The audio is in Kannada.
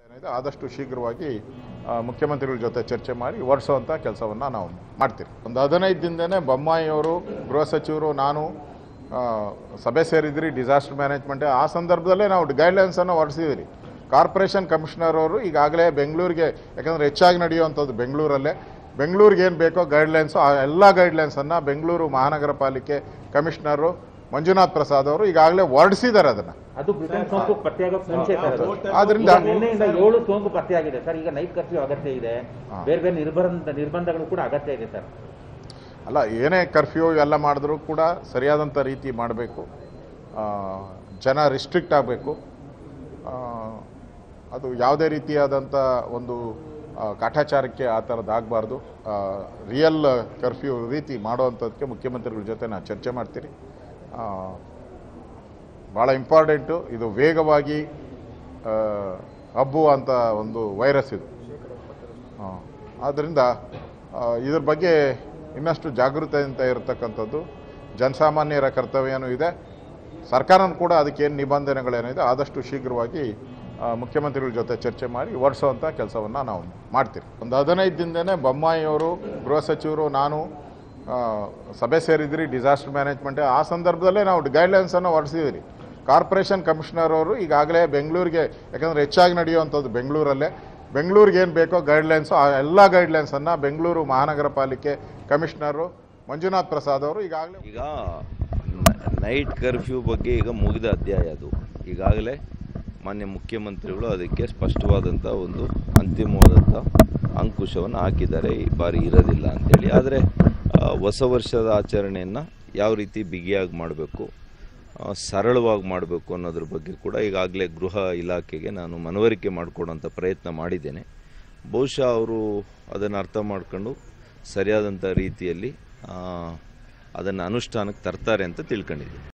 ಏನಿದೆ ಆದಷ್ಟು ಶೀಘ್ರವಾಗಿ ಆ, ಮುಖ್ಯಮಂತ್ರಿಗಳ ಜೊತೆ ಚರ್ಚೆ ಮಾಡಿ ಹೊರಡಿಸುವಂಥ ಕೆಲಸವನ್ನು ನಾವು ಮಾಡ್ತೀವಿ ಒಂದು ಹದಿನೈದು ದಿನದೇ ಬೊಮ್ಮಾಯಿಯವರು ಗೃಹ ಸಚಿವರು ನಾನು ಆ, ಸಭೆ ಸೇರಿದ್ರಿ ಡಿಸಾಸ್ಟರ್ ಮ್ಯಾನೇಜ್ಮೆಂಟ್ ಆ ಸಂದರ್ಭದಲ್ಲೇ ನಾವು ಗೈಡ್ಲೈನ್ಸನ್ನು ಹೊರಡಿಸಿದ್ರಿ ಕಾರ್ಪೊರೇಷನ್ ಕಮಿಷನರ್ ಅವರು ಈಗಾಗಲೇ ಬೆಂಗಳೂರಿಗೆ ಯಾಕಂದರೆ ಹೆಚ್ಚಾಗಿ ನಡೆಯುವಂಥದ್ದು ಬೆಂಗಳೂರಲ್ಲೇ ಬೆಂಗಳೂರಿಗೆ ಏನು ಬೇಕೋ ಗೈಡ್ಲೈನ್ಸು ಆ ಎಲ್ಲ ಗೈಡ್ಲೈನ್ಸನ್ನು ಬೆಂಗಳೂರು ಮಹಾನಗರ ಪಾಲಿಕೆ ಕಮಿಷನರು ಮಂಜುನಾಥ್ ಪ್ರಸಾದ್ ಅವರು ಈಗಾಗಲೇ ಹೊರಡಿಸಿದ್ದಾರೆ ಅದನ್ನು ಅದು ಬ್ರಿಟನ್ ಸೋಂಕು ಪತ್ತೆಯಾಗೋಕೆ ಮುಂಚೆ ಸರ್ ಅದು. ಆದ್ರಿಂದ ಈಗ ನಿನ್ನೆಯಿಂದ ಏಳು ಸೋಂಕು ಪತ್ತೆಯಾಗಿದೆ ಸರ್ ಈಗ ನೈಟ್ ಕರ್ಫ್ಯೂ ಅಗತ್ಯ ಇದೆ ಹಾ. ಬೇರೆ ಬೇರೆ ನಿರ್ಬಂಧ ನಿರ್ಬಂಧಗಳು ಕೂಡ ಅಗತ್ಯ ಇದೆ ಸರ್ ಅಲ್ಲ ಏನೇ ಕರ್ಫ್ಯೂ ಎಲ್ಲ ಮಾಡಿದ್ರೂ ಕೂಡ ಸರಿಯಾದಂಥ ರೀತಿ ಮಾಡಬೇಕು ಜನ ರಿಸ್ಟ್ರಿಕ್ಟ್ ಆಗಬೇಕು ಅದು ಯಾವುದೇ ರೀತಿಯಾದಂಥ ಒಂದು ಆ, ಕಾಟಾಚಾರಕ್ಕೆ ಆ ಥರದ್ದು ಆಗಬಾರ್ದು ರಿಯಲ್ ಕರ್ಫ್ಯೂ ರೀತಿ ಮಾಡುವಂಥದ್ದಕ್ಕೆ ಮುಖ್ಯಮಂತ್ರಿಗಳ ಜೊತೆ ನಾನು ಚರ್ಚೆ ಮಾಡ್ತೀನಿ ಆ, ಭಾಳ ಇಂಪಾರ್ಟೆಂಟು ಇದು ವೇಗವಾಗಿ ಆ, ಹಬ್ಬುವಂಥ ಒಂದು ವೈರಸ್ ಇದು ಆ, ಆದ್ದರಿಂದ ಆ, ಇದ್ರ ಬಗ್ಗೆ ಇನ್ನಷ್ಟು ಜಾಗೃತೆಯಿಂದ ಇರತಕ್ಕಂಥದ್ದು ಜನಸಾಮಾನ್ಯರ ಕರ್ತವ್ಯನೂ ಇದೆ ಸರ್ಕಾರನೂ ಕೂಡ ಅದಕ್ಕೇನು ನಿಬಂಧನೆಗಳೇನಿದೆ ಆದಷ್ಟು ಶೀಘ್ರವಾಗಿ ಆ, ಮುಖ್ಯಮಂತ್ರಿಗಳ ಜೊತೆ ಚರ್ಚೆ ಮಾಡಿ ಹೊರಡಿಸುವಂಥ ಕೆಲಸವನ್ನು ನಾವು ಮಾಡ್ತೀವಿ ಒಂದು ಹದಿನೈದು ದಿನದೇ ಬೊಮ್ಮಾಯಿಯವರು ಗೃಹ ಸಚಿವರು ನಾನು ಆ, ಸಭೆ ಸೇರಿದ್ರಿ ಡಿಸಾಸ್ಟರ್ ಮ್ಯಾನೇಜ್ಮೆಂಟ್ ಆ ಸಂದರ್ಭದಲ್ಲೇ ನಾವು ಗೈಡ್ಲೈನ್ಸನ್ನು ಹೊರಡಿಸಿದ್ರಿ ಕಾರ್ಪೊರೇಷನ್ ಕಮಿಷನರ್ ಅವರು ಈಗಾಗಲೇ ಬೆಂಗಳೂರಿಗೆ ಯಾಕಂದರೆ ಹೆಚ್ಚಾಗಿ ನಡೆಯುವಂಥದ್ದು ಬೆಂಗಳೂರಲ್ಲೇ ಬೆಂಗಳೂರಿಗೆ ಏನು ಬೇಕೋ ಗೈಡ್ಲೈನ್ಸು ಆ ಎಲ್ಲ ಗೈಡ್ಲೈನ್ಸನ್ನು ಬೆಂಗಳೂರು ಮಹಾನಗರ ಪಾಲಿಕೆ ಕಮಿಷನರು ಮಂಜುನಾಥ್ ಪ್ರಸಾದ್ ಅವರು ಈಗಾಗಲೇ ಈಗ ನೈಟ್ ಕರ್ಫ್ಯೂ ಬಗ್ಗೆ ಈಗ ಮುಗಿದ ಅಧ್ಯಾಯ ಅದು ಈಗಾಗಲೇ ಮಾನ್ಯ ಮುಖ್ಯಮಂತ್ರಿಗಳು ಅದಕ್ಕೆ ಸ್ಪಷ್ಟವಾದಂಥ ಒಂದು ಅಂತಿಮವಾದಂಥ ಅಂಕುಶವನ್ನು ಹಾಕಿದ್ದಾರೆ ಈ ಬಾರಿ ಇರೋದಿಲ್ಲ ಅಂತೇಳಿ ಆದರೆ ಆ, ಹೊಸ ವರ್ಷದ ಆಚರಣೆಯನ್ನು ಯಾವ ರೀತಿ ಬಿಗಿಯಾಗಿ ಮಾಡಬೇಕು ಸರಳವಾಗಿ ಮಾಡಬೇಕು ಅನ್ನೋದ್ರ ಬಗ್ಗೆ ಕೂಡ ಈಗಾಗಲೇ ಗೃಹ ಇಲಾಖೆಗೆ ನಾನು ಮನವರಿಕೆ ಮಾಡಿಕೊಡೋಂಥ ಪ್ರಯತ್ನ ಮಾಡಿದ್ದೇನೆ ಬಹುಶಃ ಅವರು ಅದನ್ನು ಅರ್ಥ ಮಾಡ್ಕೊಂಡು ಸರಿಯಾದಂಥ ರೀತಿಯಲ್ಲಿ ಅದನ್ನು ಅನುಷ್ಠಾನಕ್ಕೆ ತರ್ತಾರೆ ಅಂತ ತಿಳ್ಕೊಂಡಿದ್ದೀನಿ